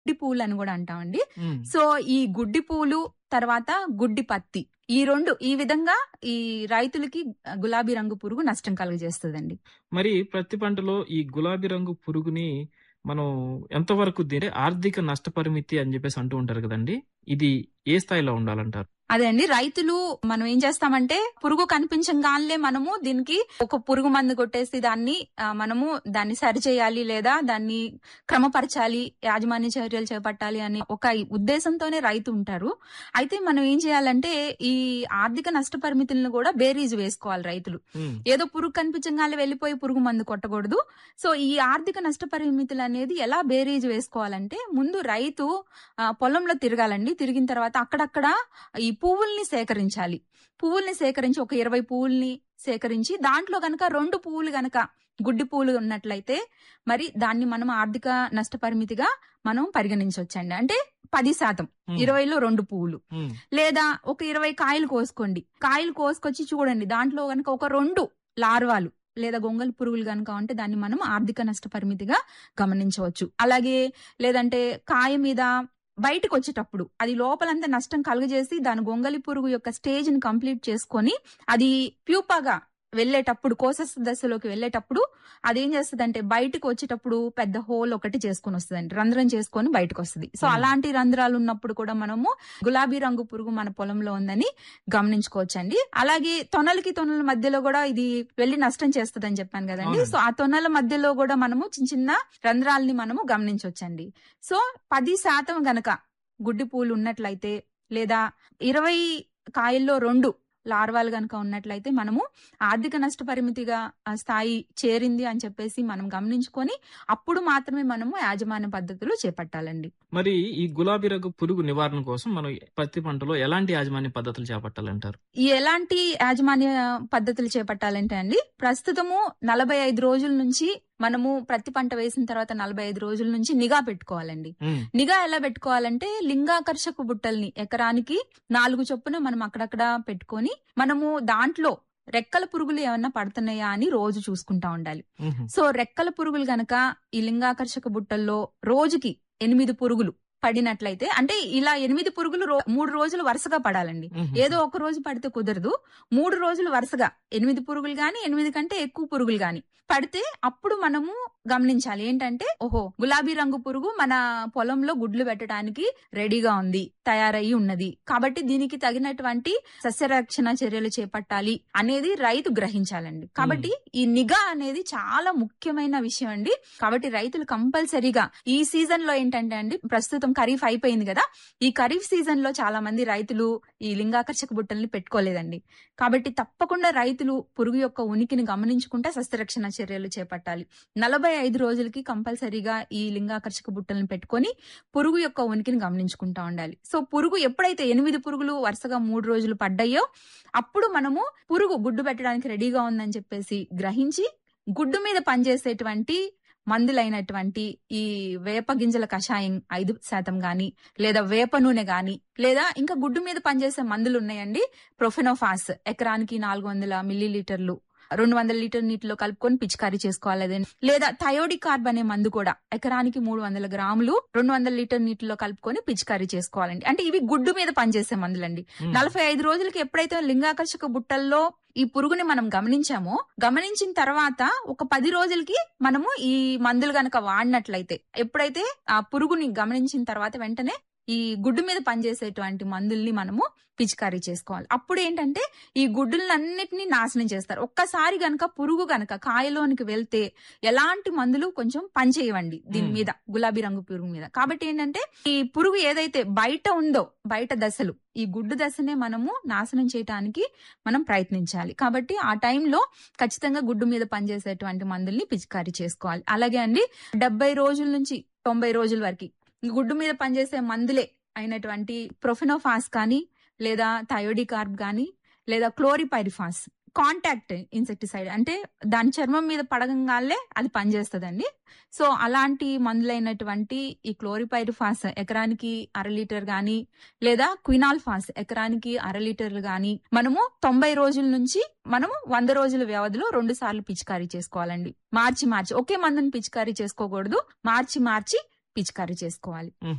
గుడ్డి పూలు అని కూడా అంటామండి ఉమ్. సో ఈ గుడ్డి పూలు తర్వాత గుడ్డి పత్తి ఈ రెండు ఈ విధంగా ఈ రైతులకి గులాబీ రంగు పురుగు నష్టం కలుగజేస్తుందండి మరి ప్రతి పంటలో ఈ గులాబీ రంగు పురుగుని మనం ఎంతవరకు దీని ఆర్థిక నష్టపరిమితి అని చెప్పేసి అంటూ ఉంటారు కదండి ఇది ఏ స్థాయిలో ఉండాలంటారు అదే అండి రైతులు మనం ఏం చేస్తామంటే పురుగు కనిపించగానే మనము దీనికి ఒక పురుగు మందు కొట్టేసి దాన్ని ఆ, మనము దాన్ని సరిచేయాలి లేదా దాన్ని క్రమపరచాలి యాజమాన్య చర్యలు చేపట్టాలి అనే ఒక ఉద్దేశంతోనే రైతు ఉంటారు అయితే మనం ఏం చేయాలంటే ఈ ఆర్థిక నష్టపరిమితులను కూడా బేరీజు వేసుకోవాలి రైతులు ఉమ్. ఏదో పురుగు కనిపించగానే వెళ్ళిపోయి పురుగు మందు కొట్టకూడదు సో ఈ ఆర్థిక నష్టపరిమితులు అనేది ఎలా బేరీజ్ వేసుకోవాలంటే ముందు రైతు ఆ, పొలంలో తిరగాలండి తిరిగిన తర్వాత అక్కడక్కడ ఈ పువ్వుల్ని సేకరించాలి పువ్వుల్ని సేకరించి ఒక ఇరవై పువ్వుల్ని సేకరించి దాంట్లో గనక రెండు పువ్వులు గనక గుడ్డి పువ్వులు ఉన్నట్లయితే మరి దాన్ని మనం ఆర్థిక నష్టపరిమితిగా మనం పరిగణించవచ్చండి అంటే పది శాతం ఉమ్. ఇరవైలో రెండు పువ్వులు ఉమ్. లేదా ఒక ఇరవై కాయలు కోసుకోండి కాయలు కోసుకొచ్చి చూడండి దాంట్లో గనక ఒక రెండు లార్వాలు లేదా గొంగలి పురుగులు గనక ఉంటే దాన్ని మనం ఆర్థిక నష్టపరిమితిగా గమనించవచ్చు అలాగే లేదంటే కాయ మీద బయటకు వచ్చేటప్పుడు అది లోపలంతా నష్టం కలుగజేసి దాని గొంగలి పురుగు యొక్క స్టేజ్ ని కంప్లీట్ చేసుకొని అది ప్యూపాగా వెళ్ళేటప్పుడు కోసస్ దశలోకి వెళ్ళేటప్పుడు అదేం చేస్తుంది అంటే బయటకు వచ్చేటప్పుడు పెద్ద హోల్ ఒకటి చేసుకొని వస్తుంది రంధ్రం చేసుకొని బయటకు వస్తుంది సో Hmm. అలాంటి రంధ్రాలు ఉన్నప్పుడు కూడా మనము గులాబీ రంగు పురుగు మన పొలంలో ఉందని గమనించుకోవచ్చండి అలాగే తొనలకి తొనల మధ్యలో కూడా ఇది వెళ్లి నష్టం చేస్తుందని చెప్పాను కదండి అవునండి. సో ఆ తొనల మధ్యలో కూడా మనము చిన్న చిన్న రంధ్రాలని మనము గమనించవచ్చండి సో పది శాతం గనక గుడ్డి పూలు ఉన్నట్లయితే లేదా ఇరవై కాయల్లో రెండు లార్వాలు గనక ఉన్నట్లయితే మనము ఆర్థిక నష్టపరిమితిగా ఆ స్థాయి చేరింది అని చెప్పేసి మనం గమనించుకొని అప్పుడు మాత్రమే మనము యాజమాన్య పద్ధతులు చేపట్టాలండి మరి ఈ గులాబీ రంగు పురుగు నివారణ కోసం మనం ప్రతి పంటలో ఎలాంటి యాజమాన్య పద్ధతులు చేపట్టాలంటారు ఈ ఎలాంటి యాజమాన్య పద్ధతులు చేపట్టాలంటే అండి ప్రస్తుతము నలభై ఐదు రోజుల నుంచి మనము ప్రతి పంట వేసిన తర్వాత నలభై ఐదు రోజుల నుంచి నిఘా పెట్టుకోవాలండి ఉమ్. నిఘా ఎలా పెట్టుకోవాలంటే లింగాకర్షక బుట్టల్ని ఎకరానికి నాలుగు చొప్పున మనం అక్కడక్కడ పెట్టుకొని మనము దాంట్లో రెక్కల పురుగులు ఏమన్నా పడుతున్నాయా అని రోజు చూసుకుంటా ఉండాలి ఉహు. సో రెక్కల పురుగులు గనక ఈ లింగాకర్షక బుట్టల్లో రోజుకి ఎనిమిది పురుగులు పడినట్లయితే అంటే ఇలా ఎనిమిది పురుగులు రో- మూడు రోజులు వరుసగా పడాలండి ఉహు. ఏదో ఒక రోజు పడితే కుదరదు మూడు రోజులు వరుసగా ఎనిమిది పురుగులు గాని ఎనిమిది కంటే ఎక్కువ పురుగులు గాని పడితే అప్పుడు మనము గమనించాలి ఏంటంటే ఓహో గులాబీ రంగు పురుగు మన పొలంలో గుడ్లు పెట్టడానికి రెడీగా ఉంది తయారయ్యి ఉన్నది కాబట్టి దీనికి తగినటువంటి సస్యరక్షణ చర్యలు చేపట్టాలి అనేది రైతు గ్రహించాలండి కాబట్టి ఈ నిఘా అనేది చాలా ముఖ్యమైన విషయం అండి కాబట్టి రైతులు కంపల్సరీగా ఈ సీజన్ లో ఏంటంటే అండి ప్రస్తుతం ఖరీఫ్ అయిపోయింది కదా ఈ ఖరీఫ్ సీజన్ లో చాలా మంది రైతులు ఈ లింగాకర్షక బుట్టల్ని పెట్టుకోలేదండి కాబట్టి తప్పకుండా రైతులు పురుగు యొక్క ఉనికిని గమనించుకుంటే సస్యరక్షణ చర్యలు చేపట్టాలి నలభై ఐదు రోజులకి కంపల్సరీగా ఈ లింగాకర్షక బుట్టలను పెట్టుకొని పురుగు యొక్క ఉనికిని గమనించుకుంటా ఉండాలి సో పురుగు ఎప్పుడైతే ఎనిమిది పురుగులు వరుసగా మూడు రోజులు పడ్డాయో అప్పుడు మనము పురుగు గుడ్డు పెట్టడానికి రెడీగా ఉందని చెప్పేసి గ్రహించి గుడ్డు మీద పనిచేసేటువంటి మందులైనటువంటి ఈ వేప గింజల కషాయం ఐదు శాతం గాని లేదా వేప నూనె గాని లేదా ఇంకా గుడ్డు మీద పనిచేసే మందులు ఉన్నాయండి ప్రొఫెనోఫాస్ ఎకరానికి నాలుగు వందల మిల్లీ లీటర్లు రెండు వందల లీటర్ నీటిలో కలుపుకొని పిచికారీ చేసుకోవాలి అదే లేదా థయోడిక్ కార్బ్ అనే మందు కూడా ఎకరానికి మూడు వందల గ్రాములు రెండు వందల లీటర్ నీటిలో కలుపుకొని పిచికారీ చేసుకోవాలండి అంటే ఇవి గుడ్డు మీద పనిచేసే మందులండి ఉమ్. నలభై ఐదు రోజులకి ఎప్పుడైతే లింగాకర్షక బుట్టల్లో ఈ పురుగుని మనం గమనించామో గమనించిన తర్వాత ఒక పది రోజులకి మనము ఈ మందులు గనక వాడినట్లయితే ఎప్పుడైతే ఆ పురుగుని గమనించిన తర్వాత వెంటనే ఈ గుడ్డు మీద పనిచేసేటువంటి మందుల్ని మనము పిచికారీ చేసుకోవాలి అప్పుడు ఏంటంటే ఈ గుడ్డులన్నిటినీ నాశనం చేస్తారు ఒక్కసారి గనక పురుగు గనక కాయలోనికి వెళ్తే ఎలాంటి మందులు కొంచెం పనిచేయవండి దీని మ్మ్. మీద గులాబీ రంగు పురుగు మీద కాబట్టి ఏంటంటే ఈ పురుగు ఏదైతే బయట ఉందో బయట దశలు ఈ గుడ్డు దశనే మనము నాశనం చేయడానికి మనం ప్రయత్నించాలి కాబట్టి ఆ టైంలో ఖచ్చితంగా గుడ్డు మీద పనిచేసేటువంటి మందుల్ని పిచికారీ చేసుకోవాలి అలాగే అండి డెబ్బై రోజుల నుంచి తొంభై రోజుల వరకు ఈ గుడ్డు మీద పనిచేసే మందులే అయినటువంటి ప్రొఫెనోఫాస్ కానీ లేదా థయోడికార్బ్ కానీ లేదా క్లోరిపైరిఫాస్ కాంటాక్ట్ ఇన్సెక్టిసైడ్ అంటే దాని చర్మం మీద పడగంగానే అది పనిచేస్తుందండి సో అలాంటి మందులైనటువంటి ఈ క్లోరిపైరిఫాస్ ఎకరానికి అర లీటర్ గాని లేదా క్వినాల్ఫాస్ ఎకరానికి అర లీటర్లు గాని మనము తొంభై రోజుల నుంచి మనము వంద రోజుల వ్యవధిలో రెండు సార్లు పిచికారీ చేసుకోవాలండి మార్చి మార్చి ఒకే మందుని పిచికారీ చేసుకోకూడదు మార్చి మార్చి పిచికారీ చేసుకోవాలి